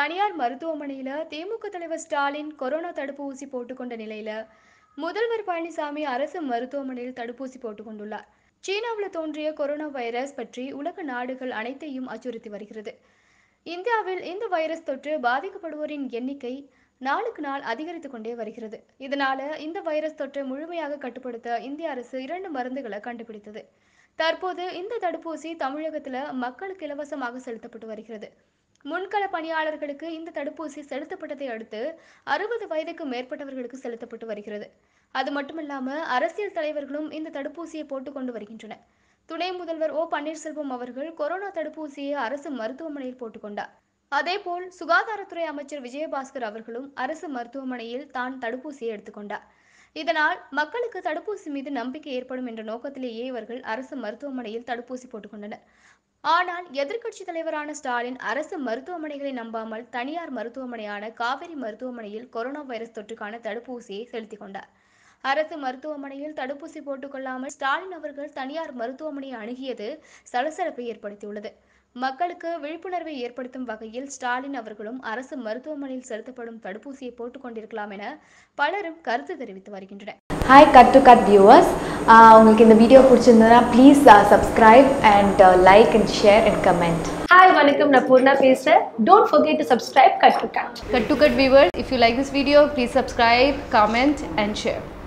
தனியார் மருத்துவமனையில் திமுக தலைவர் ஸ்டாலின் கொரோனா தடுப்பு ஊசி போட்டுக்கொண்ட நிலையில் முதல்வர் பழனிசாமி அரசு மருத்துவமனையில் தடுப்பூசி போட்டுக் கொண்டுள்ளார் சீனாவில் தோன்றிய கொரோனா வைரஸ் பற்றி உலக நாடுகள் அனைத்தையும் அச்சுறுத்தி வருகிறது இந்தியாவில் இந்த வைரஸ் தொற்று பாதிக்கப்படுவோரின் எண்ணிக்கை நாளுக்கு நாள் அதிகரித்து கொண்டே வருகிறது இதனால இந்த வைரஸ் தொற்றை முழுமையாக கட்டுப்படுத்த இந்திய அரசு இரண்டு மருந்துகளை கண்டுபிடித்தது தற்போது இந்த தடுப்பூசி தமிழகத்துல மக்களுக்கு இலவசமாக செலுத்தப்பட்டு வருகிறது முன்கள பணியாளர்களுக்கு இந்த தடுப்பூசி செலுத்தப்பட்டதை அடுத்து அறுபது வயதுக்கு மேற்பட்டவர்களுக்கு செலுத்தப்பட்டு வருகிறது அது மட்டுமில்லாம அரசியல் தலைவர்களும் இந்த தடுப்பூசியை போட்டுக்கொண்டு வருகின்றனர் துணை முதல்வர் ஓ பன்னீர்செல்வம் அவர்கள் கொரோனா தடுப்பூசியை அரசு மருத்துவமனையில் போட்டுக்கொண்டார் அதேபோல் சுகாதாரத்துறை அமைச்சர் விஜயபாஸ்கர் அவர்களும் அரசு மருத்துவமனையில் தான் தடுப்பூசியை எடுத்துக்கொண்டார் இதனால் மக்களுக்கு தடுப்பூசி மீது நம்பிக்கை ஏற்படும் என்ற நோக்கத்திலேயே இவர்கள் அரசு மருத்துவமனையில் தடுப்பூசி போட்டுக்கொண்டனர் ஆனால் எதிர்க்கட்சி தலைவரான ஸ்டாலின் அரசு மருத்துவமனைகளை நம்பாமல் தனியார் மருத்துவமனையான காவேரி மருத்துவமனையில் கொரோனா வைரஸ் தொற்றுக்கான தடுப்பூசியை செலுத்திக் கொண்டார் அரசு மருத்துவமனையில் தடுப்பூசி போட்டுக்கொள்ளாமல் ஸ்டாலின் அவர்கள் தனியார் மருத்துவமனையை அணுகியது சலசலப்பை ஏற்படுத்தியுள்ளது மக்களுக்கு விழிப்புணர்வை ஏற்படுத்தும் வகையில் ஸ்டாலின் அவர்களும் அரசு மருத்துவமனையில் செலுத்தப்படும் தடுப்பூசியை போட்டுக் கொண்டிருக்கலாம் என பலரும் கருத்து தெரிவித்து வருகின்றனர் hi cut to cut viewers உங்களுக்கு இந்த வீடியோ பிடிச்சிருந்ததுன்னா please subscribe and like and share and comment hi வணக்கம் நான் பூர்ணா பேசுகிறேன் don't forget to subscribe cut to cut Cut to cut viewers, if you like this video, please subscribe, comment and share.